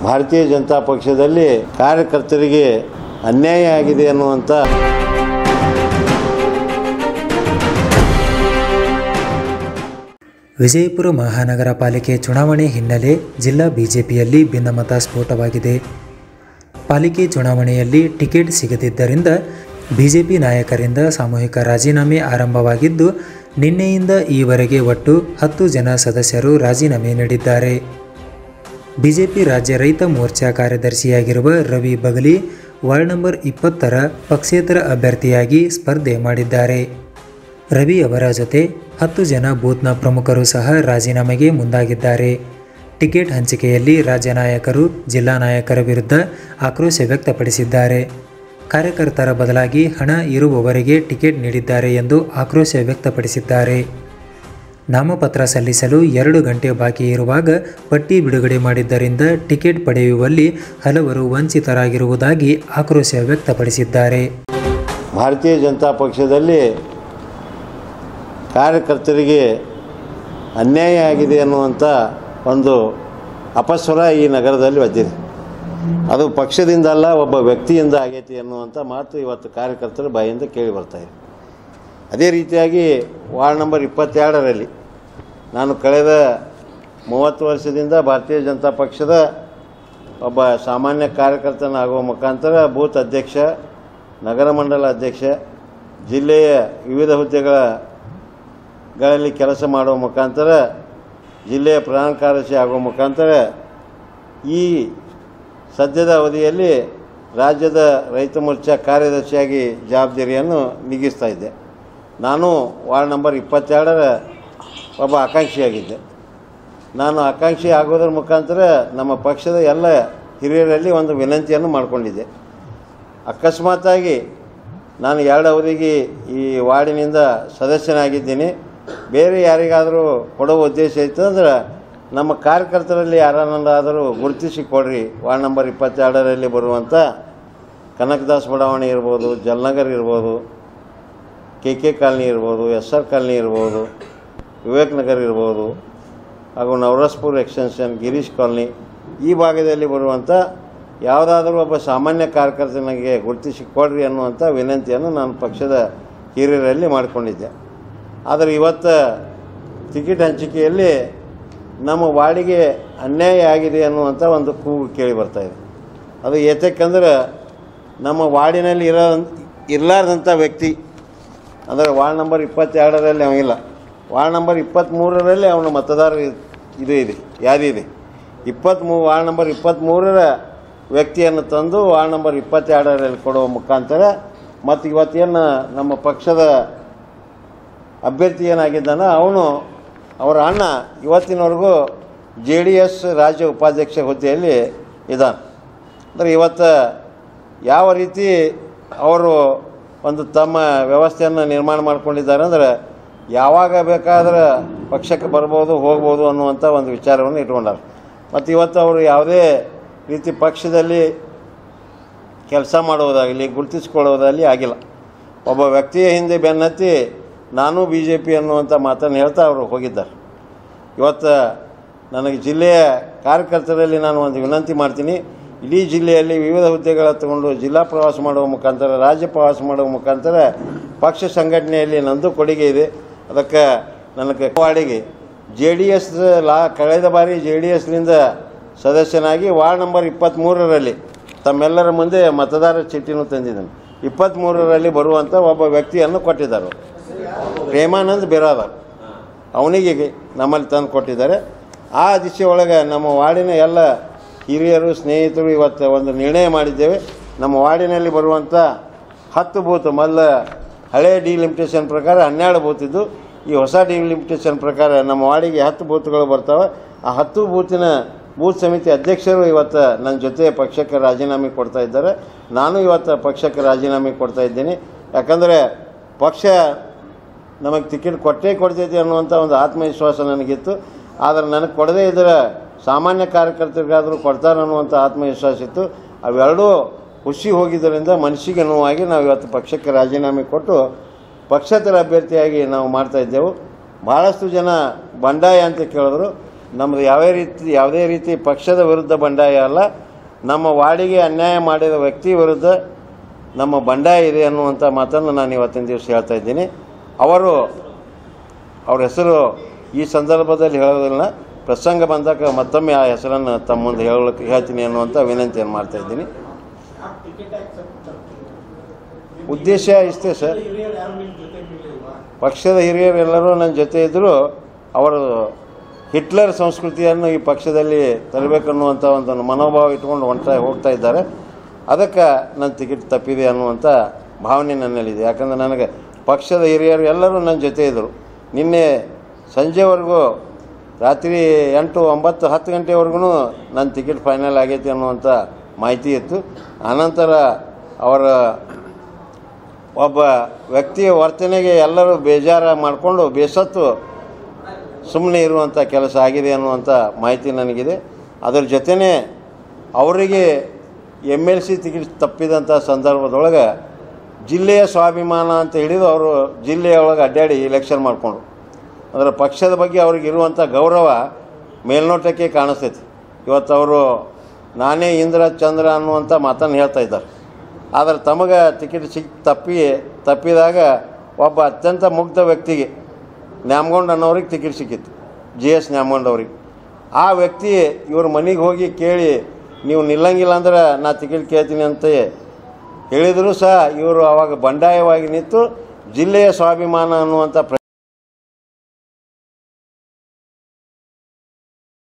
ಭಾರತೀಯ ಜನತಾ ಪಕ್ಷದಲ್ಲಿ ಕಾರ್ಯಕರ್ತರಿಗೆ ಅನ್ಯಾಯ ಆಗಿದೆ ಅನ್ನುವಂಥ ವಿಜಯಪುರ ಮಹಾನಗರ ಪಾಲಿಕೆ ಚುನಾವಣೆ ಹಿನ್ನೆಲೆ ಜಿಲ್ಲಾ ಬಿಜೆಪಿಯಲ್ಲಿ ಭಿನ್ನಮತ ಸ್ಫೋಟವಾಗಿದೆ ಪಾಲಿಕೆ ಚುನಾವಣೆಯಲ್ಲಿ ಟಿಕೆಟ್ ಸಿಗದಿದ್ದರಿಂದ ಬಿಜೆಪಿ ನಾಯಕರಿಂದ ಸಾಮೂಹಿಕ ರಾಜೀನಾಮೆ ಆರಂಭವಾಗಿದ್ದು ನಿನ್ನೆಯಿಂದ ಈವರೆಗೆ ಒಟ್ಟು ಹತ್ತು ಜನ ಸದಸ್ಯರು ರಾಜೀನಾಮೆ ನೀಡಿದ್ದಾರೆ ಬಿಜೆಪಿ ರಾಜ್ಯ ರೈತ ಮೋರ್ಚಾ ಕಾರ್ಯದರ್ಶಿಯಾಗಿರುವ ರವಿ ಬಗಲಿ ವಾರ್ಡ್ ನಂಬರ್ ಇಪ್ಪತ್ತರ ಪಕ್ಷೇತರ ಅಭ್ಯರ್ಥಿಯಾಗಿ ಸ್ಪರ್ಧೆ ಮಾಡಿದ್ದಾರೆ ರವಿ ಅವರ ಜೊತೆ ಹತ್ತು ಜನ ಬೂತ್ನ ಪ್ರಮುಖರು ಸಹ ರಾಜೀನಾಮೆಗೆ ಮುಂದಾಗಿದ್ದಾರೆ ಟಿಕೆಟ್ ಹಂಚಿಕೆಯಲ್ಲಿ ರಾಜ್ಯ ನಾಯಕರು ಜಿಲ್ಲಾ ನಾಯಕರ ವಿರುದ್ಧ ಆಕ್ರೋಶ ವ್ಯಕ್ತಪಡಿಸಿದ್ದಾರೆ ಕಾರ್ಯಕರ್ತರ ಬದಲಾಗಿ ಹಣ ಇರುವವರಿಗೆ ಟಿಕೆಟ್ ನೀಡಿದ್ದಾರೆ ಎಂದು ಆಕ್ರೋಶ ವ್ಯಕ್ತಪಡಿಸಿದ್ದಾರೆ ನಾಮಪತ್ರ ಸಲ್ಲಿಸಲು ಎರಡು ಗಂಟೆ ಬಾಕಿ ಇರುವಾಗ ಪಟ್ಟಿ ಬಿಡುಗಡೆ ಮಾಡಿದ್ದರಿಂದ ಟಿಕೆಟ್ ಪಡೆಯುವಲ್ಲಿ ಹಲವರು ವಂಚಿತರಾಗಿರುವುದಾಗಿ ಆಕ್ರೋಶ ವ್ಯಕ್ತಪಡಿಸಿದ್ದಾರೆ ಭಾರತೀಯ ಜನತಾ ಪಕ್ಷದಲ್ಲಿ ಕಾರ್ಯಕರ್ತರಿಗೆ ಅನ್ಯಾಯ ಆಗಿದೆ ಅನ್ನುವಂಥ ಒಂದು ಅಪಸ್ವರ ಈ ನಗರದಲ್ಲಿ ಒದ್ದಿದೆ ಅದು ಪಕ್ಷದಿಂದ ಅಲ್ಲ ಒಬ್ಬ ವ್ಯಕ್ತಿಯಿಂದ ಆಗೈತಿ ಅನ್ನುವಂಥ ಮಾತು ಇವತ್ತು ಕಾರ್ಯಕರ್ತರ ಬಾಯಿಂದ ಕೇಳಿ ಬರ್ತಾ ಇದೆ ಅದೇ ರೀತಿಯಾಗಿ ವಾರ್ಡ್ ನಂಬರ್ ಇಪ್ಪತ್ತೆರಡರಲ್ಲಿ ನಾನು ಕಳೆದ ಮೂವತ್ತು ವರ್ಷದಿಂದ ಭಾರತೀಯ ಜನತಾ ಪಕ್ಷದ ಒಬ್ಬ ಸಾಮಾನ್ಯ ಕಾರ್ಯಕರ್ತನಾಗುವ ಮುಖಾಂತರ ಬೂತ್ ಅಧ್ಯಕ್ಷ ನಗರ ಮಂಡಲ ಅಧ್ಯಕ್ಷ ಜಿಲ್ಲೆಯ ವಿವಿಧ ಹುದ್ದೆಗಳಲ್ಲಿ ಕೆಲಸ ಮಾಡುವ ಮುಖಾಂತರ ಜಿಲ್ಲೆಯ ಪ್ರಧಾನ ಕಾರ್ಯದರ್ಶಿ ಆಗುವ ಮುಖಾಂತರ ಈ ಸದ್ಯದ ಅವಧಿಯಲ್ಲಿ ರಾಜ್ಯದ ರೈತ ಮೋರ್ಚಾ ಕಾರ್ಯದರ್ಶಿಯಾಗಿ ಜವಾಬ್ದಾರಿಯನ್ನು ನಿಗಿಸ್ತಾ ಇದ್ದೆ ನಾನು ವಾರ್ಡ್ ನಂಬರ್ ಇಪ್ಪತ್ತೆರಡರ ಒಬ್ಬ ಆಕಾಂಕ್ಷಿಯಾಗಿದ್ದೆ ನಾನು ಆಕಾಂಕ್ಷಿ ಆಗೋದ್ರ ಮುಖಾಂತರ ನಮ್ಮ ಪಕ್ಷದ ಎಲ್ಲ ಹಿರಿಯರಲ್ಲಿ ಒಂದು ವಿನಂತಿಯನ್ನು ಮಾಡಿಕೊಂಡಿದ್ದೆ ಅಕಸ್ಮಾತಾಗಿ ನಾನು ಎರಡು ಅವಧಿಗೆ ಈ ವಾರ್ಡಿನಿಂದ ಸದಸ್ಯನಾಗಿದ್ದೀನಿ ಬೇರೆ ಯಾರಿಗಾದರೂ ಕೊಡೋ ಉದ್ದೇಶ ಇತ್ತು ಅಂದ್ರೆ ನಮ್ಮ ಕಾರ್ಯಕರ್ತರಲ್ಲಿ ಯಾರನ್ನಾದರೂ ಗುರುತಿಸಿ ಕೊಡ್ರಿ ವಾರ್ಡ್ ನಂಬರ್ ಇಪ್ಪತ್ತೆರಡರಲ್ಲಿ ಬರುವಂಥ ಕನಕದಾಸ್ ಬಡಾವಣೆ ಇರ್ಬೋದು ಜಲ್ನಗರ್ ಇರ್ಬೋದು ಕೆ ಕೆ ಕಾಲನಿ ಇರ್ಬೋದು ಎಸ್ ಆರ್ ಕಾಲನಿ ಇರ್ಬೋದು ವಿವೇಕ್ ನಗರ್ ಇರ್ಬೋದು ಹಾಗೂ ನವರಸ್ಪುರ್ ಎಕ್ಸ್ಟೆನ್ಷನ್ ಗಿರೀಶ್ ಕಾಲನಿ ಈ ಭಾಗದಲ್ಲಿ ಬರುವಂಥ ಯಾವುದಾದ್ರೂ ಒಬ್ಬ ಸಾಮಾನ್ಯ ಕಾರ್ಯಕರ್ತನಿಗೆ ಗುರುತಿಸಿ ಕೊಡ್ರಿ ಅನ್ನುವಂಥ ವಿನಂತಿಯನ್ನು ನಾನು ಪಕ್ಷದ ಹಿರಿಯರಲ್ಲಿ ಮಾಡಿಕೊಂಡಿದ್ದೆ ಆದರೆ ಇವತ್ತು ಟಿಕೆಟ್ ಹಂಚಿಕೆಯಲ್ಲಿ ನಮ್ಮ ವಾರ್ಡಿಗೆ ಅನ್ಯಾಯ ಆಗಿದೆ ಅನ್ನುವಂಥ ಒಂದು ಕೂಗು ಕೇಳಿ ಬರ್ತಾ ಇದೆ ಅದು ಏತಕ್ಕಂದ್ರೆ ನಮ್ಮ ವಾರ್ಡಿನಲ್ಲಿ ಇರೋ ಇರಲಾರ್ದಂಥ ವ್ಯಕ್ತಿ ಅಂದರೆ ವಾರ್ಡ್ ನಂಬರ್ ಇಪ್ಪತ್ತೆರಡರಲ್ಲಿ ಅವಿಲ್ಲ ವಾರ್ಡ್ ನಂಬರ್ ಇಪ್ಪತ್ತ್ಮೂರರಲ್ಲಿ ಅವನ ಮತದಾರ ಇದು ಇದೆ ಯಾದಿ ಇದೆ ಇಪ್ಪತ್ತ್ಮೂ ವಾರ್ಡ್ ನಂಬರ್ ಇಪ್ಪತ್ತ್ಮೂರರ ವ್ಯಕ್ತಿಯನ್ನು ತಂದು ವಾರ್ಡ್ ನಂಬರ್ ಇಪ್ಪತ್ತೆರಡರಲ್ಲಿ ಕೊಡುವ ಮುಖಾಂತರ ಮತ್ತು ಇವತ್ತೇನು ನಮ್ಮ ಪಕ್ಷದ ಅಭ್ಯರ್ಥಿ ಏನಾಗಿದ್ದಾನೋ ಅವನು ಅವರ ಅಣ್ಣ ಇವತ್ತಿನವರೆಗೂ ಜೆ ಡಿ ಎಸ್ ರಾಜ್ಯ ಉಪಾಧ್ಯಕ್ಷ ಹುದ್ದೆಯಲ್ಲಿ ಇದ್ದಾನೆ ಅಂದರೆ ಇವತ್ತು ಯಾವ ರೀತಿ ಅವರು ಒಂದು ತಮ್ಮ ವ್ಯವಸ್ಥೆಯನ್ನು ನಿರ್ಮಾಣ ಮಾಡ್ಕೊಂಡಿದ್ದಾರೆ ಅಂದರೆ ಯಾವಾಗ ಬೇಕಾದ್ರೆ ಪಕ್ಷಕ್ಕೆ ಬರ್ಬೋದು ಹೋಗ್ಬೋದು ಅನ್ನುವಂಥ ಒಂದು ವಿಚಾರವನ್ನು ಇಟ್ಕೊಂಡಾರೆ ಮತ್ತು ಇವತ್ತು ಅವರು ಯಾವುದೇ ರೀತಿ ಪಕ್ಷದಲ್ಲಿ ಕೆಲಸ ಮಾಡುವುದಾಗಲಿ ಗುರುತಿಸ್ಕೊಳ್ಳೋದಾಗಲಿ ಆಗಿಲ್ಲ ಒಬ್ಬ ವ್ಯಕ್ತಿಯ ಹಿಂದೆ ಬೆನ್ನತ್ತಿ ನಾನು ಬಿ ಜೆ ಪಿ ಅನ್ನುವಂಥ ಮಾತನ್ನು ಹೇಳ್ತಾ ಅವರು ಹೋಗಿದ್ದಾರೆ ಇವತ್ತು ನನಗೆ ಜಿಲ್ಲೆಯ ಕಾರ್ಯಕರ್ತರಲ್ಲಿ ನಾನು ಒಂದು ವಿನಂತಿ ಮಾಡ್ತೀನಿ ಇಡೀ ಜಿಲ್ಲೆಯಲ್ಲಿ ವಿವಿಧ ಹುದ್ದೆಗಳ ತಗೊಂಡು ಜಿಲ್ಲಾ ಪ್ರವಾಸ ಮಾಡುವ ಮುಖಾಂತರ ರಾಜ್ಯ ಪ್ರವಾಸ ಮಾಡುವ ಮುಖಾಂತರ ಪಕ್ಷ ಸಂಘಟನೆಯಲ್ಲಿ ನಂದು ಕೊಡುಗೆ ಇದೆ ಅದಕ್ಕೆ ನನಗೆ ವಾರ್ಡಿಗೆ ಜೆ ಡಿ ಎಸ್ ಲಾ ಕಳೆದ ಬಾರಿ ಜೆ ಡಿ ಎಸ್ನಿಂದ ಸದಸ್ಯನಾಗಿ ವಾರ್ಡ್ ನಂಬರ್ ಇಪ್ಪತ್ತ್ಮೂರರಲ್ಲಿ ತಮ್ಮೆಲ್ಲರ ಮುಂದೆ ಮತದಾರ ಚೀಟಿನೂ ತಂದಿದ್ದಾನೆ ಇಪ್ಪತ್ತ್ಮೂರರಲ್ಲಿ ಬರುವಂಥ ಒಬ್ಬ ವ್ಯಕ್ತಿಯನ್ನು ಕೊಟ್ಟಿದ್ದಾರೆ ಪ್ರೇಮಾನಂದ್ ಬಿರಾದರ್ ಅವನಿಗೆ ನಮ್ಮಲ್ಲಿ ತಂದು ಕೊಟ್ಟಿದ್ದಾರೆ ಆ ದಿಶೆ ಒಳಗೆ ನಮ್ಮ ವಾರ್ಡಿನ ಎಲ್ಲ ಹಿರಿಯರು ಸ್ನೇಹಿತರು ಇವತ್ತು ಒಂದು ನಿರ್ಣಯ ಮಾಡಿದ್ದೇವೆ ನಮ್ಮ ವಾರ್ಡಿನಲ್ಲಿ ಬರುವಂಥ ಹತ್ತು ಬೂತ್ ಮೊದಲ ಹಳೆ ಡಿಲಿಮಿಟೇಷನ್ ಪ್ರಕಾರ ಹನ್ನೆರಡು ಬೂತ್ ಇದ್ದು ಈ ಹೊಸ ಡಿಲಿಮಿಟೇಷನ್ ಪ್ರಕಾರ ನಮ್ಮ ವಾರ್ಡಿಗೆ ಹತ್ತು ಬೂತ್ಗಳು ಬರ್ತಾವೆ ಆ ಹತ್ತು ಬೂತಿನ ಬೂತ್ ಸಮಿತಿ ಅಧ್ಯಕ್ಷರು ಇವತ್ತು ನನ್ನ ಜೊತೆ ಪಕ್ಷಕ್ಕೆ ರಾಜೀನಾಮೆ ಕೊಡ್ತಾ ಇದ್ದಾರೆ ನಾನು ಇವತ್ತು ಪಕ್ಷಕ್ಕೆ ರಾಜೀನಾಮೆ ಕೊಡ್ತಾ ಇದ್ದೀನಿ ಯಾಕಂದರೆ ಪಕ್ಷ ನಮಗೆ ಟಿಕೆಟ್ ಕೊಟ್ಟೇ ಕೊಡ್ತೈತಿ ಅನ್ನುವಂಥ ಒಂದು ಆತ್ಮವಿಶ್ವಾಸ ನನಗಿತ್ತು ಆದರೆ ನನಗೆ ಕೊಡದೇ ಇದ್ದರೆ ಸಾಮಾನ್ಯ ಕಾರ್ಯಕರ್ತರಿಗಾದರೂ ಕೊಡ್ತಾರೆ ಅನ್ನುವಂಥ ಆತ್ಮವಿಶ್ವಾಸ ಇತ್ತು ಅವೆರಡೂ ಖುಷಿ ಹೋಗಿದ್ದರಿಂದ ಮನಸ್ಸಿಗೆ ನೋವಾಗಿ ನಾವು ಇವತ್ತು ಪಕ್ಷಕ್ಕೆ ರಾಜೀನಾಮೆ ಕೊಟ್ಟು ಪಕ್ಷೇತರ ಅಭ್ಯರ್ಥಿಯಾಗಿ ನಾವು ಮಾಡ್ತಾ ಇದ್ದೆವು ಭಾಳಷ್ಟು ಜನ ಬಂಡಾಯ ಅಂತ ಕೇಳಿದ್ರು ನಮ್ಮದು ಯಾವೇ ರೀತಿ ಯಾವುದೇ ರೀತಿ ಪಕ್ಷದ ವಿರುದ್ಧ ಬಂಡಾಯ ಅಲ್ಲ ನಮ್ಮ ವಾರ್ಡಿಗೆ ಅನ್ಯಾಯ ಮಾಡಿದ ವ್ಯಕ್ತಿ ವಿರುದ್ಧ ನಮ್ಮ ಬಂಡಾಯ ಇದೆ ಅನ್ನುವಂಥ ಮಾತನ್ನು ನಾನು ಇವತ್ತಿನ ದಿವಸ ಹೇಳ್ತಾ ಇದ್ದೀನಿ ಅವರು ಅವ್ರ ಹೆಸರು ಈ ಸಂದರ್ಭದಲ್ಲಿ ಹೇಳೋದಿಲ್ಲ ಪ್ರಸಂಗ ಬಂದಾಗ ಮತ್ತೊಮ್ಮೆ ಆ ಹೆಸರನ್ನು ತಮ್ಮ ಮುಂದೆ ಹೇಳಲಿಕ್ಕೆ ಹೇಳ್ತೀನಿ ಅನ್ನುವಂಥ ವಿನಂತಿಯನ್ನು ಮಾಡ್ತಾ ಇದ್ದೀನಿ ಉದ್ದೇಶ ಇಷ್ಟೇ ಸರ್ ಪಕ್ಷದ ಹಿರಿಯರೆಲ್ಲರೂ ನನ್ನ ಜೊತೆ ಇದ್ದರೂ ಅವರು ಹಿಟ್ಲರ್ ಸಂಸ್ಕೃತಿಯನ್ನು ಈ ಪಕ್ಷದಲ್ಲಿ ತರಬೇಕನ್ನುವಂಥ ಒಂದು ಮನೋಭಾವ ಇಟ್ಕೊಂಡು ಹೊಂಟ ಹೋಗ್ತಾ ಇದ್ದಾರೆ ಅದಕ್ಕೆ ನನ್ನ ಟಿಕೆಟ್ ತಪ್ಪಿದೆ ಅನ್ನುವಂಥ ಭಾವನೆ ನನ್ನಲ್ಲಿದೆ ಯಾಕಂದರೆ ನನಗೆ ಪಕ್ಷದ ಹಿರಿಯರು ಎಲ್ಲರೂ ನನ್ನ ಜೊತೆ ಇದ್ದರು ನಿನ್ನೆ ಸಂಜೆವರೆಗೂ ರಾತ್ರಿ ಎಂಟು ಒಂಬತ್ತು ಹತ್ತು ಗಂಟೆವರೆಗೂ ನನ್ನ ಟಿಕೆಟ್ ಫೈನಲ್ ಆಗೈತಿ ಅನ್ನುವಂಥ ಮಾಹಿತಿ ಇತ್ತು ಆನಂತರ ಅವರ ಒಬ್ಬ ವ್ಯಕ್ತಿಯ ವರ್ತನೆಗೆ ಎಲ್ಲರೂ ಬೇಜಾರ ಮಾಡಿಕೊಂಡು ಬೇಸತ್ತು ಸುಮ್ಮನೆ ಇರುವಂಥ ಕೆಲಸ ಆಗಿದೆ ಅನ್ನುವಂಥ ಮಾಹಿತಿ ನನಗಿದೆ ಅದರ ಜೊತೆಯೇ ಅವರಿಗೆ ಎಮ್ ಎಲ್ ಸಿ ಟಿಕೆಟ್ ತಪ್ಪಿದಂಥ ಸಂದರ್ಭದೊಳಗೆ ಜಿಲ್ಲೆಯ ಸ್ವಾಭಿಮಾನ ಅಂತ ಹಿಡಿದು ಅವರು ಜಿಲ್ಲೆಯೊಳಗೆ ಅಡ್ಡಾಡಿ ಎಲೆಕ್ಷನ್ ಮಾಡಿಕೊಂಡ್ರು ಅದರ ಪಕ್ಷದ ಬಗ್ಗೆ ಅವ್ರಿಗೆ ಇರುವಂಥ ಗೌರವ ಮೇಲ್ನೋಟಕ್ಕೆ ಕಾಣಿಸ್ತೈತಿ ಇವತ್ತು ಅವರು ನಾನೇ ಇಂದ್ರ ಚಂದ್ರ ಅನ್ನುವಂಥ ಮಾತನ್ನು ಹೇಳ್ತಾ ಇದ್ದಾರೆ ಆದರೆ ತಮಗೆ ಟಿಕೆಟ್ ಸಿಕ್ ತಪ್ಪಿ ತಪ್ಪಿದಾಗ ಒಬ್ಬ ಅತ್ಯಂತ ಮುಗ್ಧ ವ್ಯಕ್ತಿಗೆ ನ್ಯಾಮಗೊಂಡ್ ಅನ್ನೋರಿಗೆ ಟಿಕೆಟ್ ಸಿಕ್ಕಿತ್ತು ಜಿ ಎಸ್ ನ್ಯಾಮಗೊಂಡ್ ಅವ್ರಿಗೆ ಆ ವ್ಯಕ್ತಿ ಇವ್ರ ಮನೆಗೆ ಹೋಗಿ ಕೇಳಿ ನೀವು ನಿಲ್ಲಂಗಿಲ್ಲ ಅಂದ್ರೆ ನಾ ಟಿಕೆಟ್ ಕೇಳ್ತೀನಿ ಅಂತ ಹೇಳಿದರೂ ಸಹ ಇವರು ಅವಾಗ ಬಂಡಾಯವಾಗಿ ನಿಂತು ಜಿಲ್ಲೆಯ ಸ್ವಾಭಿಮಾನ ಅನ್ನುವಂಥ ಪ್ರ